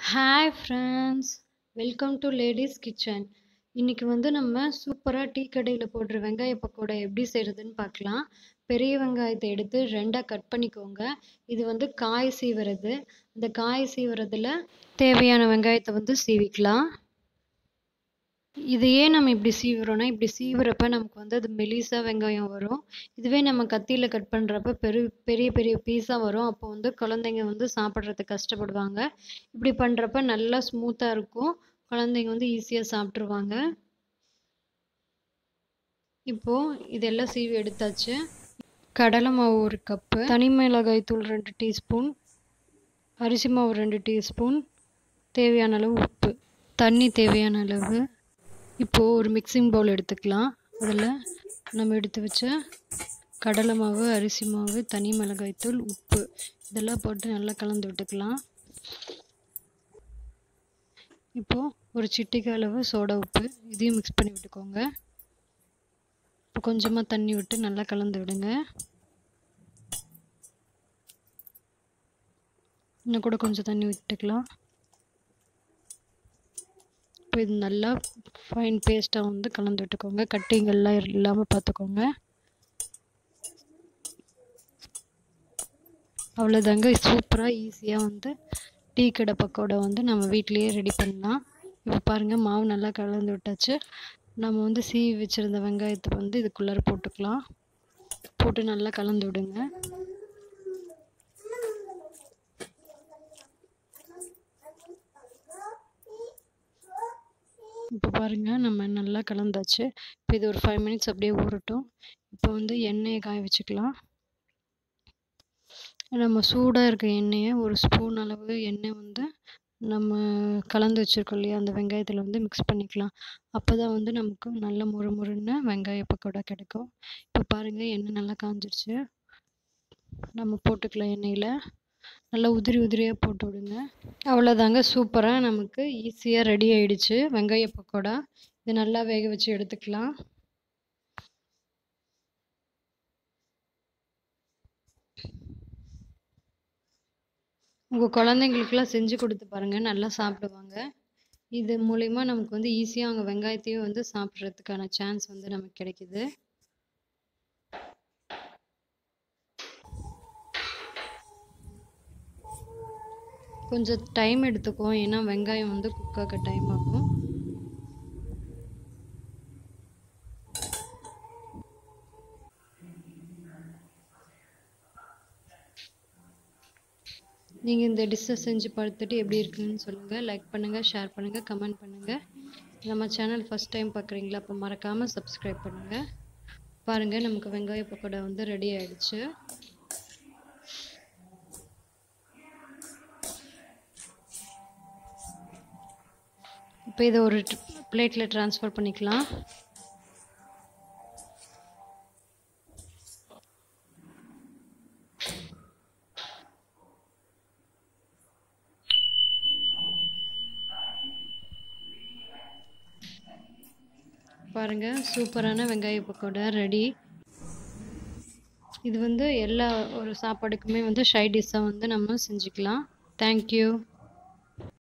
hi friends welcome to ladies kitchen இன்னைக்கு வந்து நம்ம சூப்பராக டீ கடையில் போடுற வெங்காய பக்கோடா எப்படி செய்கிறதுன்னு பார்க்கலாம் பெரிய வெங்காயத்தை எடுத்து ரெண்டாக கட் பண்ணிக்கோங்க இது வந்து காய் சீவுறது இந்த காய் சீவுறதுல தேவையான வெங்காயத்தை வந்து சீவிக்கலாம் இது ஏன் நம்ம இப்படி சீவுறோம்னா இப்படி சீவுறப்ப நமக்கு வந்து அது மெலிசா வெங்காயம் வரும் இதுவே நம்ம கத்தியில் கட் பண்ணுறப்ப பெரு பெரிய பெரிய பீஸாக வரும் அப்போ வந்து குழந்தைங்க வந்து சாப்பிட்றதுக்கு கஷ்டப்படுவாங்க இப்படி பண்ணுறப்ப நல்லா ஸ்மூத்தாக இருக்கும் குழந்தைங்க வந்து ஈஸியாக சாப்பிட்ருவாங்க இப்போது இதெல்லாம் சீவி எடுத்தாச்சு கடலை மாவு ஒரு கப்பு தனி மிளகாய் தூள் ரெண்டு டீஸ்பூன் அரிசி மாவு ரெண்டு டீஸ்பூன் தேவையான அளவு உப்பு தண்ணி தேவையான அளவு இப்போது ஒரு மிக்சிங் பவுல் எடுத்துக்கலாம் அதில் நம்ம எடுத்து வச்ச கடலை மாவு அரிசி மாவு தனி மிளகாய்த்தூள் உப்பு இதெல்லாம் போட்டு நல்லா கலந்து விட்டுக்கலாம் இப்போது ஒரு சிட்டிக்கு அளவு சோடா உப்பு இதையும் மிக்ஸ் பண்ணி விட்டுக்கோங்க இப்போ கொஞ்சமாக தண்ணி விட்டு நல்லா கலந்து விடுங்க இன்னும் கூட கொஞ்சம் தண்ணி விட்டுக்கலாம் இப்போ இது நல்லா ஃபைன் பேஸ்ட்டாக வந்து கலந்து விட்டுக்கோங்க கட்டிங்கெல்லாம் இல்லாமல் பார்த்துக்கோங்க அவ்வளோதாங்க சூப்பராக ஈஸியாக வந்து டீ கடை பக்கோடா வந்து நம்ம வீட்லேயே ரெடி பண்ணலாம் இப்போ பாருங்கள் மாவு நல்லா கலந்து விட்டாச்சு நம்ம வந்து சீவி வச்சுருந்த வெங்காயத்தை வந்து இதுக்குள்ளார போட்டுக்கலாம் போட்டு நல்லா கலந்து விடுங்க இப்போ பாருங்கள் நம்ம நல்லா கலந்தாச்சு இப்போ இது ஒரு ஃபைவ் மினிட்ஸ் அப்படியே ஊறட்டும் இப்போ வந்து எண்ணெயை காய வச்சுக்கலாம் நம்ம சூடாக இருக்க எண்ணெயை ஒரு ஸ்பூன் அளவு எண்ணெய் வந்து நம்ம கலந்து வச்சுருக்கோம் இல்லையா அந்த வெங்காயத்தில் வந்து மிக்ஸ் பண்ணிக்கலாம் அப்போ தான் வந்து நமக்கு நல்ல முறு முறுன்னு வெங்காய பக்கோடா கிடைக்கும் இப்போ பாருங்கள் எண்ணெய் நல்லா காஞ்சிருச்சு நம்ம போட்டுக்கலாம் எண்ணெயில் நல்லா உதிரி உதிரியாக போட்டு விடுங்க அவ்வளோதாங்க சூப்பராக நமக்கு ஈஸியாக ரெடி ஆயிடுச்சு வெங்காய பக்கோடா இது நல்லா வேக வச்சு எடுத்துக்கலாம் உங்கள் குழந்தைங்களுக்கெல்லாம் செஞ்சு கொடுத்து பாருங்கள் நல்லா சாப்பிடுவாங்க இது மூலிமா நமக்கு வந்து ஈஸியாக அவங்க வெங்காயத்தையும் வந்து சாப்பிட்றதுக்கான சான்ஸ் வந்து நமக்கு கிடைக்குது கொஞ்சம் டைம் எடுத்துக்கும் ஏன்னா வெங்காயம் வந்து குக்காக டைம் ஆகும் நீங்கள் இந்த டிஷ்ஷை செஞ்சு பார்த்துட்டு எப்படி இருக்குன்னு சொல்லுங்கள் லைக் பண்ணுங்கள் ஷேர் பண்ணுங்கள் கமெண்ட் பண்ணுங்கள் நம்ம சேனல் ஃபஸ்ட் டைம் பார்க்குறீங்களா அப்போ மறக்காமல் சப்ஸ்கிரைப் பண்ணுங்கள் பாருங்கள் நமக்கு வெங்காய பக்கோடா வந்து ரெடி ஆயிடுச்சு இப்போ இதை ஒரு பிளேட்டில் ட்ரான்ஸ்ஃபர் பண்ணிக்கலாம் பாருங்கள் சூப்பரான வெங்காய பக்கோடா ரெடி இது வந்து எல்லா ஒரு சாப்பாடுக்குமே வந்து ஷை டிஷ்ஷாக வந்து நம்ம செஞ்சுக்கலாம் தேங்க்யூ